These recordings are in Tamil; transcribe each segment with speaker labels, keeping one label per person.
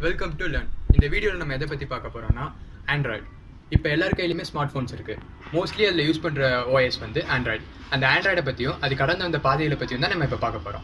Speaker 1: வெல்கம் டு லேர்ன் இந்த வீடியோவில் நம்ம எதை பற்றி பார்க்க போகிறோம்னா ஆண்ட்ராய்டு இப்போ எல்லார் கையிலுமே ஸ்மார்ட் ஃபோன்ஸ் இருக்குது மோஸ்ட்லி அதில் யூஸ் பண்ணுற ஓஎஸ் வந்து ஆண்ட்ராய்டு அந்த ஆண்ட்ராய்டை பற்றியும் அது கடந்த வந்த பாதைகளை பற்றியும் தான் நம்ம இப்போ பார்க்க போகிறோம்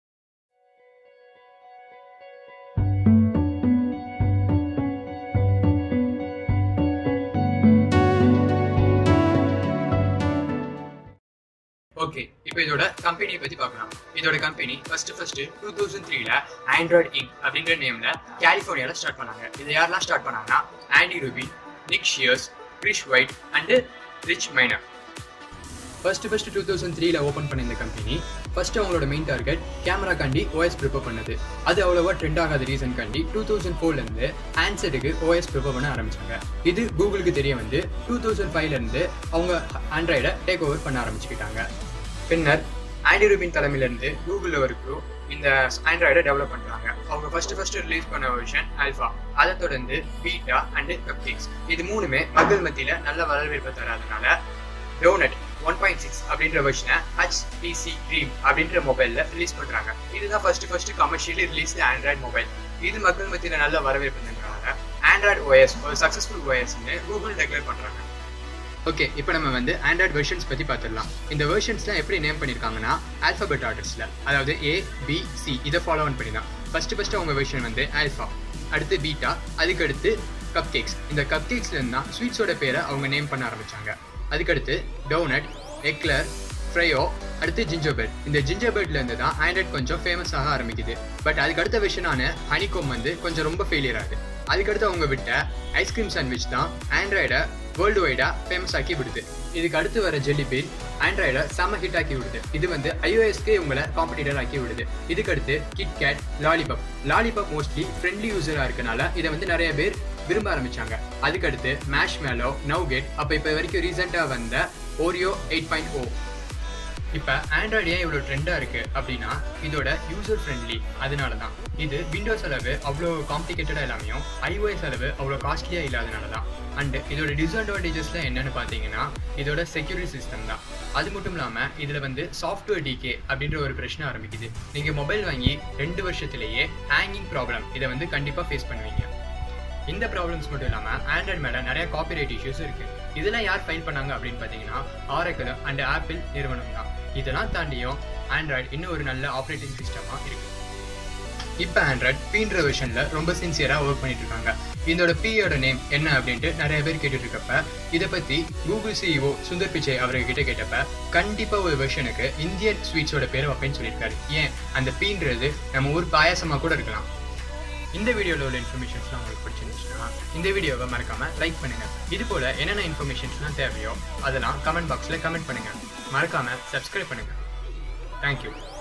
Speaker 1: ஓகே இப்போ இதோட கம்பெனியை பற்றி பார்க்கலாம் இதோட company first first two thousand த்ரீல ஆண்ட்ராய்டு இங்க் அப்படின்ற நேம்ல கலிஃபோர்னியாவில் ஸ்டார்ட் பண்ணாங்க இதை யாரெல்லாம் ஸ்டார்ட் பண்ணாங்கன்னா Andy Rubin Nick Sears Chris White and Rich Miner first first two thousand த்ரீல ஓப்பன் பண்ண இந்த கம்பெனி ஃபர்ஸ்ட் அவங்களோட மெயின் டார்கெட் கேமரா காண்டி ஓஎஸ் ப்ரிப்பேர் பண்ணது அது அவ்வளோவா ட்ரெண்ட் ஆகாத ரீசன் காண்டி டூ தௌசண்ட் ஃபோர்லேருந்து ஆன்சருக்கு ஓஎஸ் ப்ரிப்பேர் பண்ண ஆரம்பிச்சாங்க இது கூகுளுக்கு தெரிய வந்து டூ தௌசண்ட் ஃபைவ்லேருந்து அவங்க ஆண்ட்ராய்டை டேக் ஓவர் பண்ண ஆரம்பிச்சுக்கிட்டாங்க பின்னர் ஆண்டி ரூபின் தலைமையிலேருந்து கூகுளில் ஒரு குரூ இந்த ஆண்ட்ராய்டை டெவலப் பண்ணுறாங்க அவங்க ஃபர்ஸ்ட் ஃபர்ஸ்ட் ரிலீஸ் பண்ண வெர்ஷன் ஆல்ஃபா அதை தொடர்ந்து பீட்டா அண்டு கப்கேக்ஸ் இது மூணுமே மக்கள் மத்தியில் நல்ல வரவேற்பு தராதனால டோனட் ஒன் பாயிண்ட் சிக்ஸ் அப்படின்ற வெர்ஷனை ஹச்பிசி ட்ரீம் அப்படின்ற மொபைலில் ரிலீஸ் பண்ணுறாங்க இதுதான் first first commercially release Android mobile இது மக்கள் மத்தியில் நல்ல வரவேற்பு தந்தனால ஆண்ட்ராய்டு ஓஎஸ் ஒரு சக்ஸஸ்ஃபுல் ஓஎஸ்ன்னு கூகுள் டெக்ளேர் பண்ணுறாங்க ஓகே இப்போ நம்ம வந்து ஆண்ட்ராய்ட் வெர்ஷன்ஸ் பற்றி பார்த்துடலாம் இந்த வெர்ஷன்ஸ்லாம் எப்படி நேம் பண்ணியிருக்காங்கன்னா ஆல்ஃபபெட் ஆர்டர்ஸில் அதாவது ஏ பி சி இதை ஃபாலோ ஆன் பண்ணி தான் ஃபஸ்ட்டு ஃபஸ்ட்டு அவங்க வெர்ஷன் வந்து ஆல்ஃபா அடுத்து பீட்டா அதுக்கடுத்து கப் கேக்ஸ் இந்த கப் கேக்ஸ்லேருந்து தான் ஸ்வீட்ஸோட பேரை அவங்க நேம் பண்ண ஆரம்பித்தாங்க அதுக்கடுத்து டோனட் எக்லர் ஃப்ரையோ அடுத்து ஜிஞ்சர்பெட் இந்த ஜிஞ்சர்பெட்லேருந்து தான் ஆண்ட்ராய்ட் கொஞ்சம் ஃபேமஸ் ஆக ஆரம்பிக்குது பட் அதுக்கு அடுத்த விஷயனான ஹனிகோம் வந்து கொஞ்சம் ரொம்ப ஃபெயிலியர் ஆகுது அதுக்கடுத்து அவங்க விட்ட ஐஸ்கிரீம் சாண்ட்விச் தான் ஆண்ட்ராய்டை வேர்ல்டு வைடாக ஃபேமஸ் ஆக்கி விடுது இதுக்கு அடுத்து வர ஜெல்லி பீன் ஆண்ட்ராய்டை செம்ம ஹிட் ஆக்கி விடுது இது வந்து ஐஓஎஸ்க்கு இவங்களை காம்படிட்டர் ஆக்கி விடுது இதுக்கு அடுத்து KitKat lollipop lollipop mostly friendly யூசராக இருக்கனால இதை வந்து நிறைய பேர் விரும்ப ஆரம்பிச்சாங்க அதுக்கடுத்து மேஷ் மேலோ நவ்கேட் அப்போ இப்போ வரைக்கும் ரீசெண்டாக வந்த ஓரியோ எயிட் பாயிண்ட் ஓ இப்போ ஆண்ட்ராய்டு ஏன் இவ்வளோ ட்ரெண்டாக இருக்குது அப்படின்னா இதோட யூசர் ஃப்ரெண்ட்லி அதனால தான் இது விண்டோஸ் அளவு அவ்வளோ காம்ப்ளிகேட்டடாக இல்லாமையும் ஐஓஎஸ் அளவு அவ்வளோ காஸ்ட்லியாக இல்லாதனால தான் அண்டு இதோட டிஸ்அட்வான்டேஜஸ்லாம் என்னென்னு பார்த்தீங்கன்னா இதோட செக்யூரிட்டி சிஸ்டம் தான் அது மட்டும் இல்லாமல் இதில் வந்து சாஃப்ட்வேர் டிகே அப்படின்ற ஒரு பிரச்சனை ஆரம்பிக்குது நீங்கள் மொபைல் வாங்கி ரெண்டு வருஷத்துலேயே ஹேங்கிங் ப்ராப்ளம் இதை வந்து கண்டிப்பாக ஃபேஸ் பண்ணுவீங்க இந்த ப்ராப்ளம்ஸ் மட்டும் இல்லாமல் ஆண்ட்ராய்ட் மேலே நிறைய காப்பிரைட் இஷ்யூஸ் இருக்குது இதெல்லாம் யார் ஃபைல் பண்ணாங்க அப்படின்னு பார்த்தீங்கன்னா ஆரக்கிள் அண்ட் ஆப்பிள் நிறுவனம் தான் இதெல்லாம் தாண்டியும் ஆண்ட்ராய்டு இன்னும் ஒரு நல்ல ஆப்ரேட்டிங் சிஸ்டமாக இருக்குது இப்போ ஆண்ட்ராய்ட் பீன்ற வெர்ஷனில் ரொம்ப சின்சியராக ஒர்க் பண்ணிட்டு இருக்காங்க இதோட பியோட நேம் என்ன அப்படின்ட்டு நிறைய பேர் கேட்டுட்டு இருக்கப்ப இதை பற்றி கூகுள் சிஇஓ சுந்தர் பிச்சை அவர்கிட்ட கேட்டப்ப கண்டிப்பாக ஒரு வெர்ஷனுக்கு இந்தியன் ஸ்வீட்ஸோட பேர் வைப்பேன்னு சொல்லியிருக்காரு ஏன் அந்த பீன்றது நம்ம ஊர் பாயாசமாக கூட இருக்கலாம் இந்த வீடியோவில் உள்ள இன்ஃபர்மேஷன்ஸ்லாம் உங்களுக்கு பிடிச்சிருந்துச்சுன்னா இந்த வீடியோவை மறக்காமல் லைக் பண்ணுங்கள் இது போல் என்னென்ன இன்ஃபர்மேஷன்ஸ்லாம் தேவையோ அதெல்லாம் கமெண்ட் பாக்ஸில் கமெண்ட் பண்ணுங்கள் மறக்காமல் சப்ஸ்கிரைப் பண்ணுங்கள் தேங்க்யூ